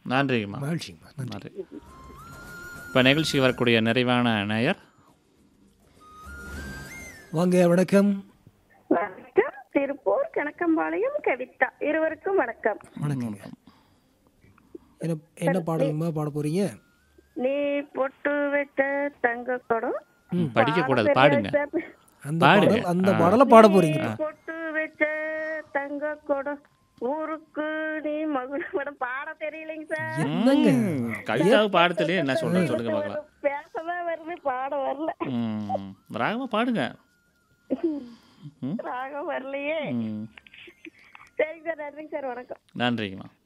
நன்றிங்கம்மா மகிழ்ச்சிங்கம்மா நன்றி நன்றி இப்போ நிகழ்ச்சி வரக்கூடிய நிறைவான நேயர் வாங்க வணக்கம் வணக்கம் திருப்பூர் கணக்கம்பாளையம் கவிதா இருவருக்கும் வணக்கம் வணக்கங்க என்ன என்ன பாடலுங்கம்மா பாட போறீங்க நீ பொட்டு வச்ச தங்க குடம் படிக்கக்கூடாது பாடுங்க அந்த பாடுங்க. பாடல் அந்த பாடலை பாட போறீங்கப்பா பொட்டு வச்ச தங்க குடம் ஊருக்கு நீ மகுடம் பாட தெரியலைங்க சார் என்னங்க கவிதாவை பாடத்துலேயே என்ன சொல்கிறேன் சொல்லுங்க பார்க்கலாம் பேசதான் வருது பாட வரல ம் ராகமாக பாடுங்க ம் ராகம் வரலையே ம் சரிங்க சார் நன்றிங்க சார் வணக்கம் நன்றிங்கம்மா